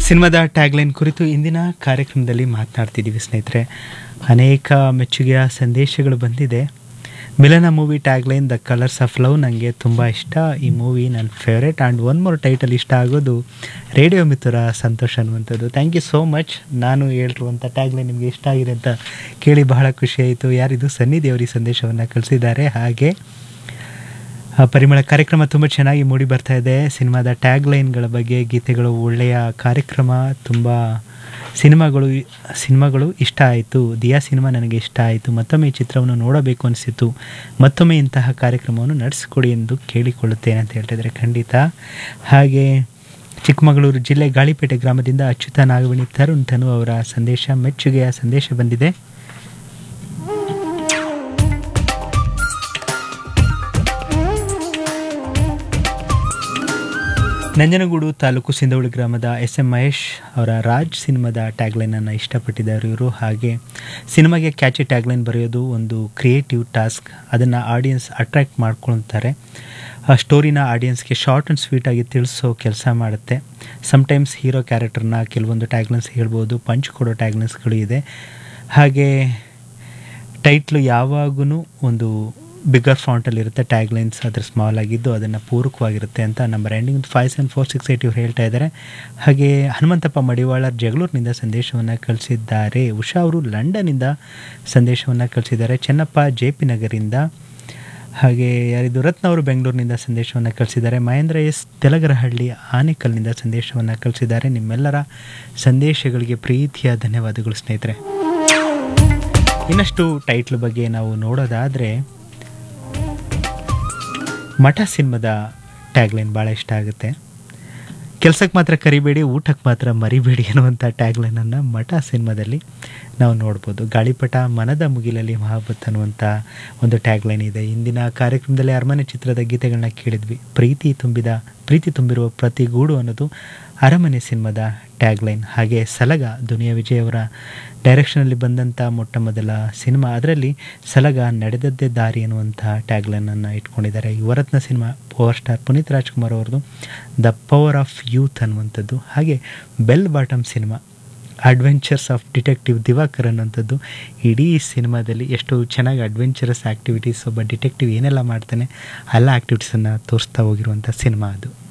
ಸಿನಿಮಾದ ಟ್ಯಾಗ್ಲೈನ್ ಕುರಿತು ಇಂದಿನ ಕಾರ್ಯಕ್ರಮದಲ್ಲಿ ಮಾತನಾಡ್ತಿದ್ದೀವಿ ಸ್ನೇಹಿತರೆ ಅನೇಕ ಮೆಚ್ಚುಗೆಯ ಸಂದೇಶಗಳು ಬಂದಿದೆ Milana movie tagline the colours of love ನನಗೆ ತುಂಬ ಇಷ್ಟ ಈ ಮೂವಿ ನನ್ನ favourite and one more title ಇಷ್ಟ ಆಗೋದು ರೇಡಿಯೋ ಮಿತ್ರ ಸಂತೋಷ ಅನ್ನುವಂಥದ್ದು ಥ್ಯಾಂಕ್ ಯು ಸೋ ಮಚ್ ನಾನು ಹೇಳಿರುವಂಥ ಟ್ಯಾಗ್ಲೈನ್ ನಿಮಗೆ ಇಷ್ಟ ಆಗಿದೆ ಅಂತ ಕೇಳಿ ಬಹಳ ಖುಷಿಯಾಯಿತು ಯಾರಿದು ಸನ್ನಿ ದೇವರಿ ಸಂದೇಶವನ್ನು ಕಳಿಸಿದ್ದಾರೆ ಹಾಗೆ ಆ, ಪರಿಮಳ ಕಾರ್ಯಕ್ರಮ ತುಂಬ ಚೆನ್ನಾಗಿ ಮೂಡಿ ಬರ್ತಾ ಇದೆ ಸಿನಿಮಾದ ಟ್ಯಾಗ್ ಲೈನ್ಗಳ ಬಗ್ಗೆ ಗೀತೆಗಳು ಒಳ್ಳೆಯ ಕಾರ್ಯಕ್ರಮ ತುಂಬ ಸಿನಿಮಾಗಳು ಸಿನಿಮಾಗಳು ಇಷ್ಟ ಆಯಿತು ದಿಯಾ ಸಿನಿಮಾ ನನಗೆ ಇಷ್ಟ ಆಯಿತು ಮತ್ತೊಮ್ಮೆ ಈ ಚಿತ್ರವನ್ನು ನೋಡಬೇಕು ಅನಿಸಿತು ಮತ್ತೊಮ್ಮೆ ಇಂತಹ ಕಾರ್ಯಕ್ರಮವನ್ನು ನಡೆಸಿಕೊಡಿ ಎಂದು ಕೇಳಿಕೊಳ್ಳುತ್ತೇನೆ ಅಂತ ಹೇಳ್ತಿದ್ದಾರೆ ಖಂಡಿತ ಹಾಗೆ ಚಿಕ್ಕಮಗಳೂರು ಜಿಲ್ಲೆ ಗಾಳಿಪೇಟೆ ಗ್ರಾಮದಿಂದ ಅಚ್ಯುತ ನಾಗವಣಿ ತರುಣ್ ತನು ಅವರ ಸಂದೇಶ ಮೆಚ್ಚುಗೆಯ ಸಂದೇಶ ಬಂದಿದೆ ನಂಜನಗೂಡು ತಾಲೂಕು ಸಿಂಧವಳಿ ಗ್ರಾಮದ ಎಸ್ ಎಂ ಮಹೇಶ್ ಅವರ ರಾಜ್ ಸಿನಿಮಾದ ಟ್ಯಾಗ್ಲೈನನ್ನು ಇಷ್ಟಪಟ್ಟಿದ್ದಾರೆ ಇವರು ಹಾಗೆ ಸಿನಿಮಾಗೆ ಕ್ಯಾಚಿ ಟ್ಯಾಗ್ಲೈನ್ ಬರೆಯೋದು ಒಂದು ಕ್ರಿಯೇಟಿವ್ ಟಾಸ್ಕ್ ಅದನ್ನು ಆಡಿಯನ್ಸ್ ಅಟ್ರ್ಯಾಕ್ಟ್ ಮಾಡ್ಕೊಳ್ತಾರೆ ಆ ಸ್ಟೋರಿನ ಆಡಿಯನ್ಸ್ಗೆ ಶಾರ್ಟ್ ಆ್ಯಂಡ್ ಸ್ವೀಟಾಗಿ ತಿಳಿಸೋ ಕೆಲಸ ಮಾಡುತ್ತೆ ಸಮ್ಟೈಮ್ಸ್ ಹೀರೋ ಕ್ಯಾರೆಕ್ಟರ್ನ ಕೆಲವೊಂದು ಟ್ಯಾಗ್ಲೈನ್ಸ್ ಹೇಳ್ಬೋದು ಪಂಚ್ ಕೊಡೋ ಟ್ಯಾಗ್ಲೈನ್ಸ್ಗಳು ಇದೆ ಹಾಗೆ ಟೈಟ್ಲು ಯಾವಾಗೂ ಒಂದು ಬಿಗ್ಗರ್ ಫಾಂಟಲ್ಲಿ ಇರುತ್ತೆ ಟ್ಯಾಗ್ಲೈನ್ಸ್ ಅದ್ರ ಸ್ಮಾಲ್ ಆಗಿದ್ದು ಅದನ್ನು ಪೂರಕವಾಗಿರುತ್ತೆ ಅಂತ ನಂಬರ್ ಎಂಡಿಂಗ್ five seven four six eight ಇವ್ರು ಹೇಳ್ತಾ ಇದ್ದಾರೆ ಹಾಗೆ ಹನುಮಂತಪ್ಪ ಮಡಿವಾಳರ್ ಜಗಳೂರಿನಿಂದ ಸಂದೇಶವನ್ನು ಕಳಿಸಿದ್ದಾರೆ ಉಷಾ ಅವರು ಲಂಡನ್ನಿಂದ ಸಂದೇಶವನ್ನು ಕಳಿಸಿದ್ದಾರೆ ಚೆನ್ನಪ್ಪ ಜೆ ಪಿ ನಗರಿಂದ ಹಾಗೆ ಯಾರಿದು ರತ್ನ ಅವರು ಬೆಂಗಳೂರಿನಿಂದ ಸಂದೇಶವನ್ನು ಕಳಿಸಿದ್ದಾರೆ ಮಹೇಂದ್ರ ಎಸ್ ತೆಲಗರಹಳ್ಳಿ ಆನೇಕಲ್ನಿಂದ ಸಂದೇಶವನ್ನು ಕಳಿಸಿದ್ದಾರೆ ನಿಮ್ಮೆಲ್ಲರ ಸಂದೇಶಗಳಿಗೆ ಪ್ರೀತಿಯ ಧನ್ಯವಾದಗಳು ಸ್ನೇಹಿತರೆ ಇನ್ನಷ್ಟು ಟೈಟ್ಲ್ ಬಗ್ಗೆ ನಾವು ನೋಡೋದಾದರೆ ಮಠ ಸಿನಿಮಾದ ಟ್ಯಾಗ್ಲೈನ್ ಭಾಳ ಇಷ್ಟ ಆಗುತ್ತೆ ಕೆಲಸಕ್ಕೆ ಮಾತ್ರ ಕರಿಬೇಡಿ ಊಟಕ್ಕೆ ಮಾತ್ರ ಮರಿಬೇಡಿ ಅನ್ನುವಂಥ ಟ್ಯಾಗ್ಲೈನನ್ನು ಮಠ ಸಿನಿಮಾದಲ್ಲಿ ನಾವು ನೋಡ್ಬೋದು ಗಾಳಿಪಟ ಮನದ ಮುಗಿಲಲ್ಲಿ ಮಹಾಬತ್ ಅನ್ನುವಂಥ ಒಂದು ಟ್ಯಾಗ್ಲೈನ್ ಇದೆ ಇಂದಿನ ಕಾರ್ಯಕ್ರಮದಲ್ಲಿ ಅರಮನೆ ಚಿತ್ರದ ಗೀತೆಗಳನ್ನ ಕೇಳಿದ್ವಿ ಪ್ರೀತಿ ತುಂಬಿದ ಪ್ರೀತಿ ತುಂಬಿರುವ ಪ್ರತಿ ಗೂಡು ಅನ್ನೋದು ಅರಮನೆ ಸಿನಿಮಾದ ಟ್ಯಾಗ್ಲೈನ್ ಹಾಗೆ ಸಲಗ ದುನಿಯಾ ವಿಜಯ್ ಅವರ ಡೈರೆಕ್ಷನಲ್ಲಿ ಬಂದಂಥ ಮೊಟ್ಟ ಮೊದಲ ಸಿನಿಮಾ ಅದರಲ್ಲಿ ಸಲಗ ನಡೆದದ್ದೇ ದಾರಿ ಅನ್ನುವಂಥ ಟ್ಯಾಗ್ಲೈನನ್ನು ಇಟ್ಕೊಂಡಿದ್ದಾರೆ ಯುವರತ್ನ ಸಿನಿಮಾ ಪವರ್ ಸ್ಟಾರ್ ಪುನೀತ್ ರಾಜ್ಕುಮಾರ್ ಅವ್ರದ್ದು ದ ಪವರ್ ಆಫ್ ಯೂತ್ ಅನ್ನುವಂಥದ್ದು ಹಾಗೆ ಬೆಲ್ ಬಾಟಮ್ ಸಿನಿಮಾ ಅಡ್ವೆಂಚರ್ಸ್ ಆಫ್ ಡಿಟೆಕ್ಟಿವ್ ದಿವಾಕರ್ ಅನ್ನೋಂಥದ್ದು ಇಡೀ ಸಿನಿಮಾದಲ್ಲಿ ಎಷ್ಟು ಚೆನ್ನಾಗಿ ಅಡ್ವೆಂಚರಸ್ ಆ್ಯಕ್ಟಿವಿಟೀಸ್ ಒಬ್ಬ ಡಿಟೆಕ್ಟಿವ್ ಏನೆಲ್ಲ ಮಾಡ್ತಾನೆ ಎಲ್ಲ ಆ್ಯಕ್ಟಿವಿಟೀಸನ್ನು ತೋರಿಸ್ತಾ ಹೋಗಿರುವಂಥ ಸಿನಿಮಾ ಅದು